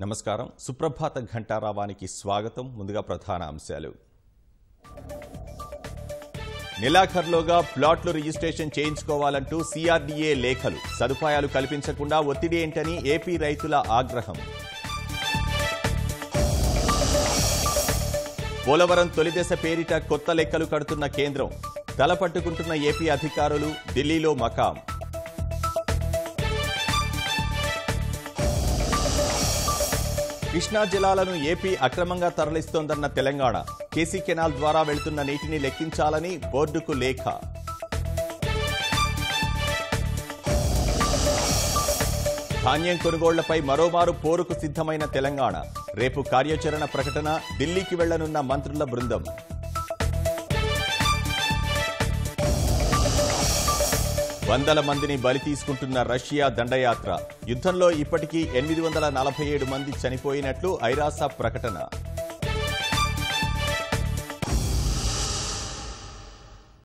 నమస్కారం సుప్రభాత ఘంటారావానికి స్వాగతం ముందుగా ప్రధాన అంశాలు నెలాఖరులోగా ప్లాట్లు రిజిస్ట్రేషన్ చేయించుకోవాలంటూ సిఆర్డీఏ లేఖలు సదుపాయాలు కల్పించకుండా ఒత్తిడి ఏంటని ఏపీ రైతుల ఆగ్రహం పోలవరం తొలిదశ పేరిట కొత్త లెక్కలు కడుతున్న కేంద్రం తలపట్టుకుంటున్న ఏపీ అధికారులు ఢిల్లీలో మకాం కృష్ణా జలాలను ఏపీ అక్రమంగా తరలిస్తోందన్న తెలంగాణ కేసీ కెనాల్ ద్వారా వెళ్తున్న నీటిని లెక్కించాలని బోర్డుకు లేఖ ధాన్యం కొనుగోళ్లపై మరోమారు పోరుకు సిద్ధమైన తెలంగాణ రేపు కార్యాచరణ ప్రకటన ఢిల్లీకి వెళ్లనున్న మంత్రుల బృందం వందల మందిని బలి తీసుకుంటున్న రష్యా దండయాత్ర యుద్ధంలో ఇప్పటికీ ఎనిమిది వందల నలభై ఏడు మంది చనిపోయినట్లు ఐరాస ప్రకటన